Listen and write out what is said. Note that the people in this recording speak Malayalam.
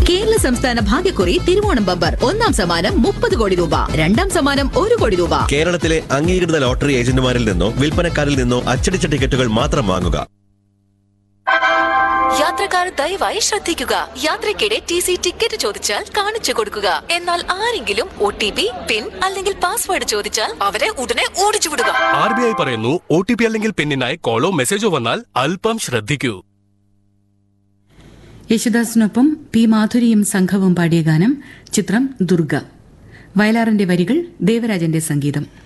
കേരള സംസ്ഥാന ഭാഗ്യക്കുറി തിരുവോണം ബമ്പർ ഒന്നാം സമ്മാനം മുപ്പത് കോടി രൂപ രണ്ടാം സമ്മാനം ഒരു കോടി രൂപ കേരളത്തിലെ അംഗീകൃത ലോട്ടറി ഏജന്റുമാരിൽ നിന്നോ വിൽപ്പനക്കാരിൽ നിന്നോ അച്ചടിച്ച ടിക്കറ്റുകൾ മാത്രം വാങ്ങുക യാത്രക്കാർ ദയവായി ശ്രദ്ധിക്കുക യാത്രയ്ക്കിടെ ടി സി ടിക്കറ്റ് ചോദിച്ചാൽ കാണിച്ചു കൊടുക്കുക എന്നാൽ ആരെങ്കിലും ഒ ടി പി പിൻ അല്ലെങ്കിൽ പാസ്വേഡ് ചോദിച്ചാൽ അവരെ ഉടനെ ഓടിച്ചു വിടുക ആർ ബി ഐ പറയുന്നു ഒ ടി പി അല്ലെങ്കിൽ പിന്നിനായി കോളോ മെസ്സേജോ വന്നാൽ അല്പം ശ്രദ്ധിക്കൂ യേശുദാസിനൊപ്പം പി മാധുരിയും സംഘവും പാടിയ ഗാനം ചിത്രം ദുർഗ വയലാറിന്റെ വരികൾ ദേവരാജന്റെ സംഗീതം